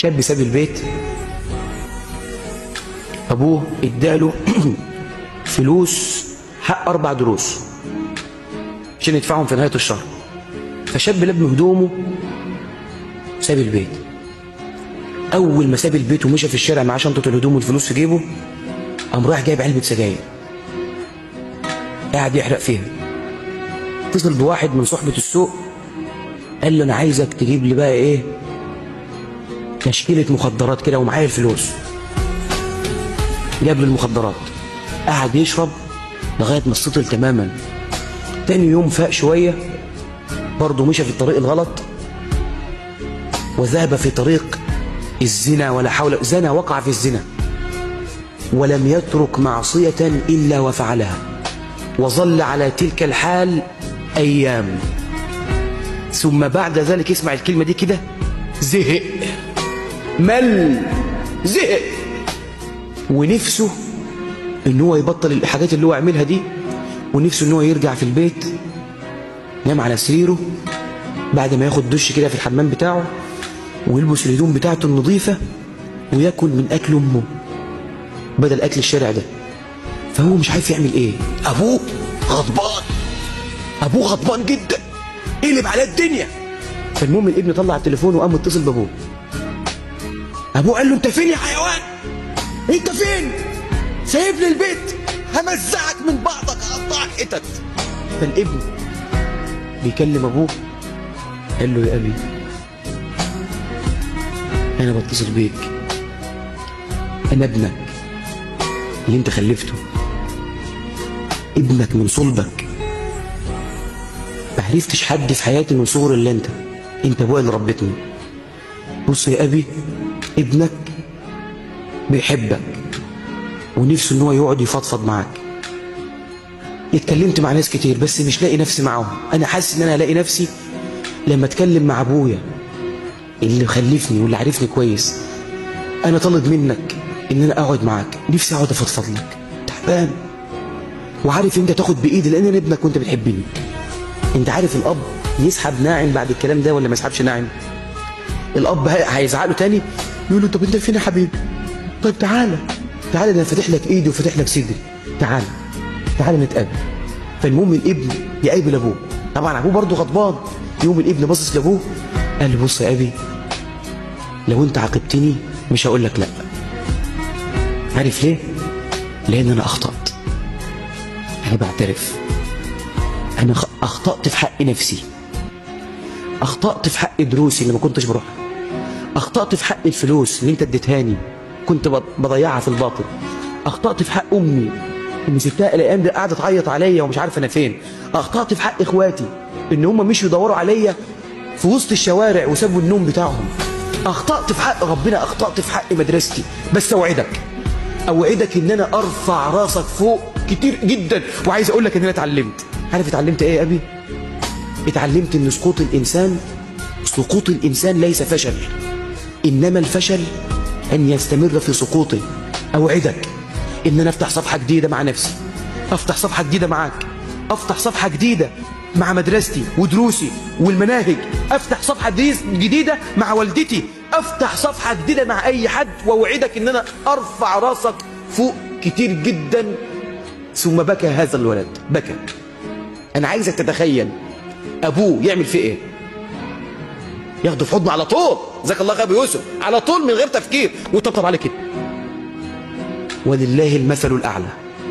شاب ساب البيت ابوه اداله فلوس حق اربع دروس عشان يدفعهم في نهايه الشهر فشاب لم هدومه ساب البيت اول ما ساب البيت ومشى في الشارع معاه شنطه الهدوم والفلوس في جيبه قام رايح جايب علبه سجاير قاعد يحرق فيها اتصل بواحد من صحبه السوق قال له انا عايزك تجيب لي بقى ايه تشكيله مخدرات كده ومعايا الفلوس جاب له المخدرات قعد يشرب لغايه ما استطل تماما تاني يوم فاق شويه برضه مشى في الطريق الغلط وذهب في طريق الزنا ولا حول زنا وقع في الزنا ولم يترك معصية إلا وفعلها وظل على تلك الحال أيام ثم بعد ذلك اسمع الكلمة دي كده زهق مل زهق ونفسه ان هو يبطل الحاجات اللي هو عملها دي ونفسه ان هو يرجع في البيت ينام على سريره بعد ما ياخد دش كده في الحمام بتاعه ويلبس الهدوم بتاعته النظيفة وياكل من أكل أمه بدل أكل الشارع ده فهو مش عارف يعمل إيه أبوه غضبان أبوه غضبان جدا قلب على الدنيا فالمهم الابن طلع التليفون وقام متصل بأبوه أبوه قال له أنت فين يا حيوان أنت فين سايب لي البيت همزعك من بعضك هقطعك حتت فالابن بيكلم أبوه قال له يا أبي أنا بتصل بيك أنا ابنك اللي أنت خلفته ابنك من صلبك ما عرفتش حد في حياتي من صغر اللي أنت أنت أبويا اللي ربتني بص يا أبي ابنك بيحبك ونفسه إن هو يقعد يفضفض معاك اتكلمت مع ناس كتير بس مش لاقي نفسي معاهم أنا حاسس إن أنا هلاقي نفسي لما أتكلم مع أبويا اللي خلفني واللي عارفني كويس انا طالب منك ان انا اقعد معاك نفسي اقعد افضفض لك تعبان وعارف انت تاخد بايدي لان انا ابنك وانت بتحبني انت عارف الاب يسحب ناعم بعد الكلام ده ولا ما يسحبش ناعم الاب هيزعق له تاني يقول له طب انت فين يا حبيبي طيب تعالى تعالى ده انا فاتح لك ايدي وفاتح لك صدري تعالى تعالى نتقابل فالمهم الابن يقابل ابوه طبعا ابوه برضه غضبان يوم الابن باصص لابوه قال له بص يا ابي لو انت عاقبتني مش هقول لك لا عارف ليه لان انا اخطات انا بعترف انا اخطات في حق نفسي اخطات في حق دروسي اللي ما كنتش بروحها اخطات في حق الفلوس اللي انت اديتهاني كنت بضيعها في الباطل اخطات في حق امي ان سبتها الايام دي قاعده تعيط عليا ومش عارف انا فين اخطات في حق اخواتي ان هم مشوا يدوروا عليا في وسط الشوارع وسابوا النوم بتاعهم اخطأت في حق ربنا اخطأت في حق مدرستي بس اوعدك اوعدك ان انا ارفع راسك فوق كتير جدا وعايز اقول لك ان انا اتعلمت عارف اتعلمت ايه يا ابي اتعلمت ان سقوط الانسان سقوط الانسان ليس فشل انما الفشل ان يستمر في سقوطه اوعدك ان انا افتح صفحه جديده مع نفسي افتح صفحه جديده معاك افتح صفحه جديده مع مدرستي ودروسي والمناهج افتح صفحه جديده مع والدتي افتح صفحه جديده مع اي حد واوعدك ان انا ارفع راسك فوق كتير جدا ثم بكى هذا الولد بكى انا عايزك تتخيل ابوه يعمل فيه ايه ياخده في حضنه على طول جزاك الله خير يوسف على طول من غير تفكير وطبطب عليه كده ولله المثل الاعلى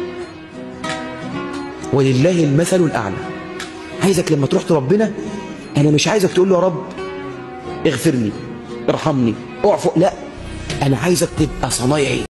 ولله المثل الاعلى عايزك لما تروح لربنا انا مش عايزك تقول له يا رب اغفر لي ارحمني اعفو لا انا عايزك تبقى صنايعي